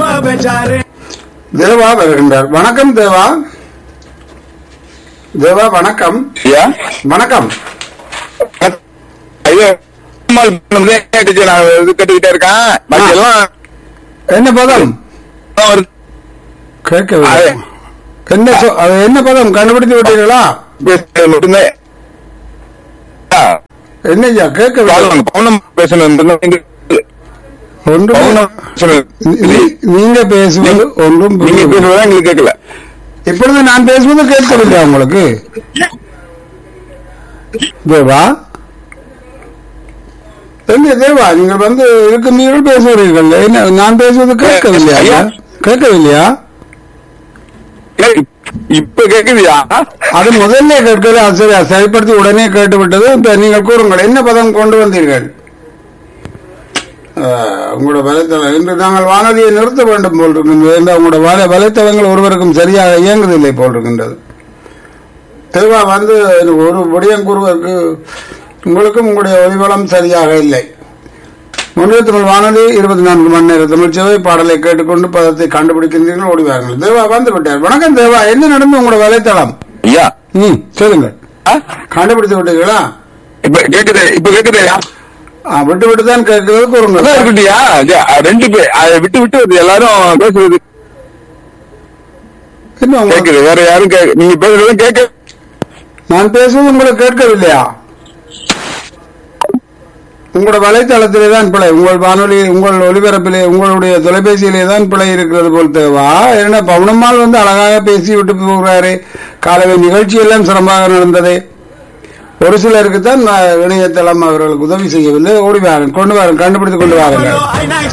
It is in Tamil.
बेचारे தேவா வருகின்றார் வணக்கம் தேவா தேவா வணக்கம் ஐயா வணக்கம் ஐயா அம்மாள் பண்ணதே கேட்டுச்சு நான் இது கேட்டுக்கிட்டே இருக்கேன் பாக்கி எல்லாம் என்ன பதம் வருது. கேட்கவில்லை அது- என்ன சொ- அது என்ன பதம் கண்டுபிடித்து விட்டீர்களா பேசுறது மட்டும்தான் ஆ, என்ன ஐயா கேட்கவில்லை பாருங்க, பவுனம் பேசணும் ஒன்றும் பவுனம் பேசணும். நீ- நீங்க பேசுவது ஒன்றும் நீங்க புரியவில்லை. பேசுறதா எங்களுக்கு கேட்கல இப்பொழுது நான் பேசுவது கேட்கவில்லை உங்களுக்கு தேவா எங்க தேவா நீங்கள் வந்து இருக்கின்றீர்கள் பேசுகிறீர்கள் என்ன நான் பேசுவது கேட்கவில்லையா ஐயா? கேட்கவில்லையா ஏய், இப்ப கேக்குதியா அது முதல்ல கேட்கல அது சரி அது சரிப்படுத்தி உடனே கேட்டு விட்டது இப்ப நீங்கள் கூறுங்கள் என்ன பதம் கொண்டு வந்தீர்கள் ஆஹ், உங்களோட வலைத்தளம் இன்று நாங்கள் வானொலியை நிறுத்த வேண்டும் போல் இருக்கின்றது என்று உங்களோட வலை வலைத்தளங்கள் ஒருவருக்கும் சரியாக இயங்குவதில்லை போல் இருக்கின்றது தெளிவா வந்து ஒரு விடயம் கூறுவதற்கு உங்களுக்கும் உங்களுடைய ஒளிவளம் சரியாக இல்லை முன்னே தமிழ் வானொலி இருபத்தி நான்கு மணி நேர தமிழ் சேவை பாடலை கேட்டுக்கொண்டு பதத்தை கண்டுபிடிக்கின்றீர்கள் ஓடி வாருங்கள் தேவா வந்து விட்டார் வணக்கம் தேவா என்ன நடந்து உங்களோட வலைத்தளம் ஐயா ம் சொல்லுங்கள் ஆ? கண்டுபிடித்து விட்டீங்களா இப்ப கேக்குது இப்ப கேக்குதா ஆ, விட்டு விட்டு தான் கேட்கிறது அதான் கூறுங்கள் இருக்கட்டியா ரெண்டு பேர் அதை விட்டு விட்டு வருது எல்லாரும் பேசுறது என்ன உங்களுக்கு- கேக்குது வேற யாரும் கேக்க நீங்க பேசுறதும் கேட்க நான் பேசுவது உங்களுக்கு கேட்கவில்லையா உங்களோட வலைத்தளத்திலே தான் பிழை உங்கள் வானொலி உங்கள் ஒலிபரப்பிலே உங்களுடைய தொலைபேசியிலே தான் பிழை இருக்கிறது போல் தேவா ஏன்னா பவுனம்மாள் வந்து அழகாக பேசி விட்டு போகிறாரு காலையில் நிகழ்ச்சி எல்லாம் சிறப்பாக நடந்தது ஒரு சிலருக்கு தான் நான் இணையதளம் அவர்களுக்கு உதவி செய்யவில்லை ஓடி வாருங்க கொண்டு வாருங்க கண்டுபிடித்து கொண்டு வாருங்க INAX